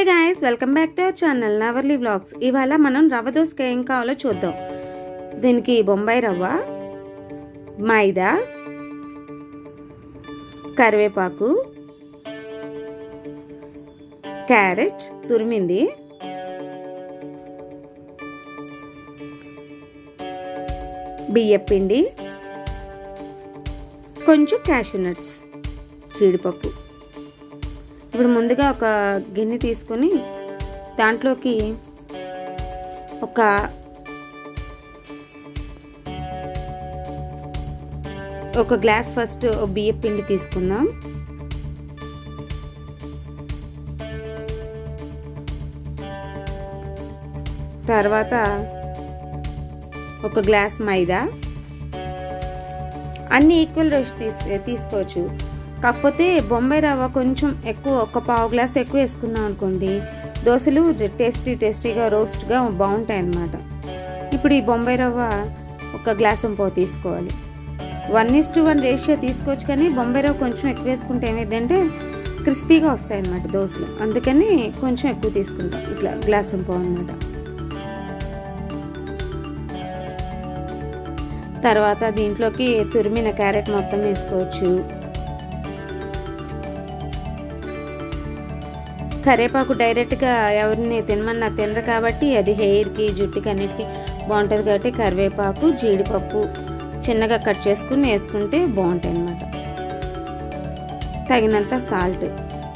hi guys welcome back to our channel నవర్లీ vlogs ఇవాళ మనం రవ్వ దోసకాయ ఏం కావాలో చూద్దాం దీనికి బొంబాయి రవ్వ మైదా కరివేపాకు క్యారెట్ తురిమింది బియ్యపిండి కొంచెం క్యాషూ నట్స్ జీడిపప్పు ఇప్పుడు ముందుగా ఒక గిన్నె తీసుకొని దాంట్లోకి ఒక ఒక గ్లాస్ ఫస్ట్ బియ్య పిండి తీసుకుందాం తర్వాత ఒక గ్లాస్ మైదా అన్ని ఈక్వల్ రోస్ట్ తీసు తీసుకోవచ్చు కాకపోతే బొంబాయి రవ్వ కొంచెం ఎక్కువ ఒక పావు గ్లాస్ ఎక్కువ వేసుకున్నాం అనుకోండి దోశలు టేస్టీ టేస్టీగా రోస్ట్గా బాగుంటాయి అన్నమాట ఇప్పుడు ఈ బొంబాయి రవ్వ ఒక గ్లాస్ పావు తీసుకోవాలి one is to one ratio తీసుకోవచ్చు కానీ బొంబాయి రవ్వ కొంచెం ఎక్కువ వేసుకుంటే ఏమైందంటే క్రిస్పీగా వస్తాయి అన్నమాట దోశలు అందుకని కొంచెం ఎక్కువ తీసుకుంటాం ఇట్లా గ్లాస్ పావు అనమాట తర్వాత దీంట్లోకి తురిమిన క్యారెట్ మొత్తం వేసుకోవచ్చు కరేపాకు డైరెక్ట్గా ఎవరిని తినమన్నా తినరు కాబట్టి అది హెయిర్కి జుట్టుకి అన్నిటికీ బాగుంటుంది కాబట్టి కరివేపాకు జీడిపప్పు చిన్నగా కట్ చేసుకుని వేసుకుంటే బాగుంటాయి అన్నమాట తగినంత సాల్ట్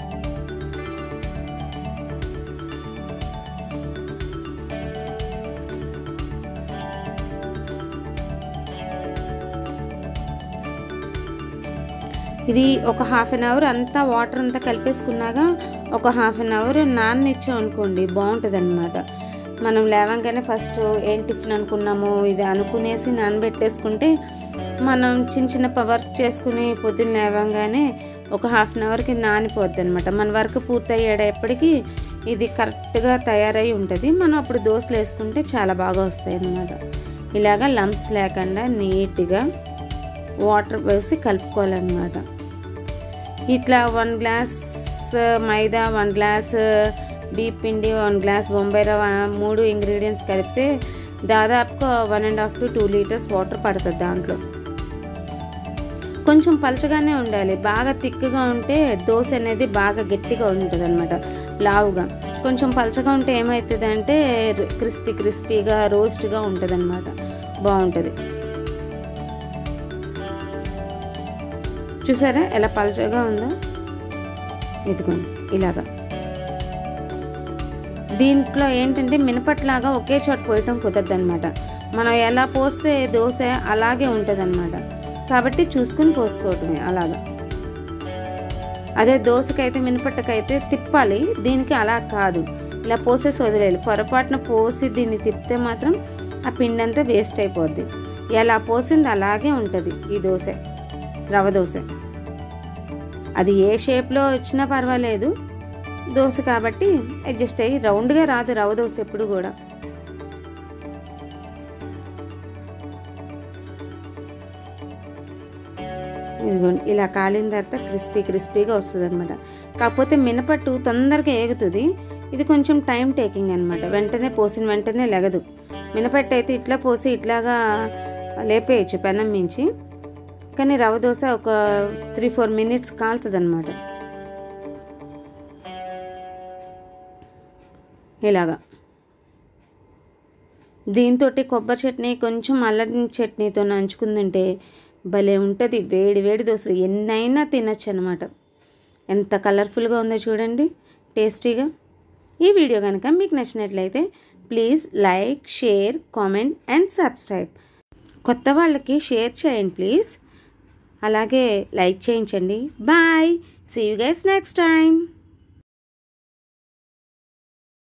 ఇది ఒక హాఫ్ అన్ అవర్ అంతా వాటర్ అంతా కలిపేసుకున్నాక ఒక హాఫ్ అన్ అవర్ నాననిచ్చాం అనుకోండి బాగుంటుంది అనమాట మనం లేవంగానే ఫస్ట్ ఏం టిఫిన్ అనుకున్నాము ఇది అనుకునేసి నానబెట్టేసుకుంటే మనం చిన్న చిన్న వర్క్ చేసుకుని పొద్దున్న లేవంగానే ఒక హాఫ్ అన్ అవర్కి నానిపోద్ది అనమాట మన వర్క్ పూర్తయ్యేటప్పటికి ఇది కరెక్ట్గా తయారై ఉంటుంది మనం అప్పుడు దోశలు వేసుకుంటే చాలా బాగా వస్తాయి అన్నమాట ఇలాగ లంప్స్ లేకుండా నీట్గా వాటర్ వేసి కలుపుకోవాలన్నమాట ఇట్లా వన్ గ్లాస్ మైదా వన్ గ్లాస్ బీప్ పిండి వన్ గ్లాస్ బొంబాయి రవ్వ మూడు ఇంగ్రీడియంట్స్ కలిపితే దాదాపుగా one and half to two litres water పడుతుంది దాంట్లో కొంచెం పలచగానే ఉండాలి బాగా తిక్కుగా ఉంటే దోశ అనేది బాగా గట్టిగా ఉంటుంది అనమాట లావుగా కొంచెం పలచగా ఉంటే ఏమవుతుంది అంటే క్రిస్పీ క్రిస్పీగా రోస్ట్గా ఉంటుంది అనమాట బాగుంటుంది చూసారా ఎలా పలచగా ఉందో ఇదిగోండి ఇలాగా దీంట్లో ఏంటంటే మినపట్లాగా ఒకే చోట పోయటం కుదరదు అనమాట మనం ఎలా పోస్తే దోశ అలాగే ఉంటుంది అనమాట కాబట్టి చూసుకుని పోసుకోవటమే అలాగా అదే దోశకైతే మినపట్టకైతే తిప్పాలి దీనికి అలా కాదు ఇలా పోసేసి వదిలేయాలి పొరపాటున పోసి దీన్ని తిప్పితే మాత్రం ఆ పిండి అంతా వేస్ట్ అయిపోద్ది ఎలా పోసింది అలాగే ఉంటుంది ఈ దోశ రవ దోశ అది ఏ షేప్లో వచ్చినా పర్వాలేదు దోశ కాబట్టి అడ్జస్ట్ అయ్యి రౌండ్గా రాదు రవ దోశ ఎప్పుడు కూడా ఇదిగోండి ఇలా కాలిన తర్వాత క్రిస్పీ క్రిస్పీగా వస్తుంది అనమాట కాకపోతే మినపట్టు తొందరగా ఏగుతుంది ఇది కొంచెం టైం టేకింగ్ అనమాట వెంటనే పోసిన వెంటనే లెగదు మినపట్టు అయితే ఇట్లా పోసి ఇట్లాగా లేపేయచ్చు పెనం మించి కానీ రవ్వ దోశ ఒక త్రీ ఫోర్ మినిట్స్ కాలుతుంది అనమాట ఇలాగా దీంతో కొబ్బరి చట్నీ కొంచెం అల్లం చట్నీతో నంచుకుందంటే భలే ఉంటుంది వేడి వేడి దోశలు ఎన్నైనా తినచ్చు అనమాట ఎంత కలర్ఫుల్గా ఉందో చూడండి టేస్టీగా ఈ వీడియో కనుక మీకు నచ్చినట్లయితే please like share comment and subscribe కొత్త వాళ్ళకి షేర్ చేయండి ప్లీజ్ అలాగే లైక్ చేయించండి bye see you guys next time